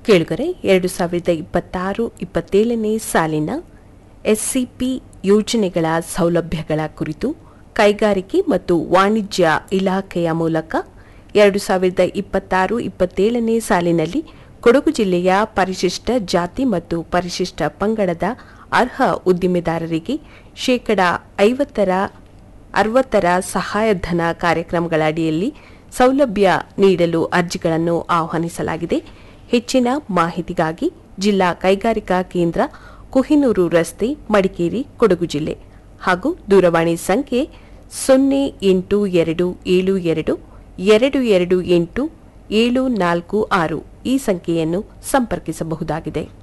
ಕೇಳುಗರೆ ಎರಡು ಸಾವಿರದ ಇಪ್ಪತ್ತಾರು ಇಪ್ಪತ್ತೇಳನೇ ಸಾಲಿನ ಎಸ್ಸಿಪಿ ಯೋಜನೆಗಳ ಸೌಲಭ್ಯಗಳ ಕುರಿತು ಕೈಗಾರಿಕೆ ಮತ್ತು ವಾಣಿಜ್ಯ ಇಲಾಖೆಯ ಮೂಲಕ ಎರಡು ಸಾವಿರದ ಇಪ್ಪತ್ತಾರು ಇಪ್ಪತ್ತೇಳನೇ ಸಾಲಿನಲ್ಲಿ ಕೊಡಗು ಜಿಲ್ಲೆಯ ಪರಿಶಿಷ್ಟ ಜಾತಿ ಮತ್ತು ಪರಿಶಿಷ್ಟ ಪಂಗಡದ ಅರ್ಹ ಉದ್ದಿಮೆದಾರರಿಗೆ ಶೇಕಡ ಐವತ್ತರ ಅರವತ್ತರ ಸಹಾಯಧನ ಕಾರ್ಯಕ್ರಮಗಳ ಅಡಿಯಲ್ಲಿ ಸೌಲಭ್ಯ ನೀಡಲು ಅರ್ಜಿಗಳನ್ನು ಆಹ್ವಾನಿಸಲಾಗಿದೆ ಹೆಚ್ಚಿನ ಮಾಹಿತಿಗಾಗಿ ಜಿಲ್ಲಾ ಕೈಗಾರಿಕಾ ಕೇಂದ್ರ ಕುಹಿನೂರು ರಸ್ತೆ ಮಡಿಕೇರಿ ಕೊಡಗು ಜಿಲ್ಲೆ ಹಾಗೂ ದೂರವಾಣಿ ಸಂಖ್ಯೆ ಸೊನ್ನೆ ಎಂಟು ಎರಡು ಏಳು ಎರಡು ಎರಡು ಎರಡು ಎಂಟು ಏಳು ನಾಲ್ಕು ಆರು ಈ ಸಂಖ್ಯೆಯನ್ನು ಸಂಪರ್ಕಿಸಬಹುದಾಗಿದೆ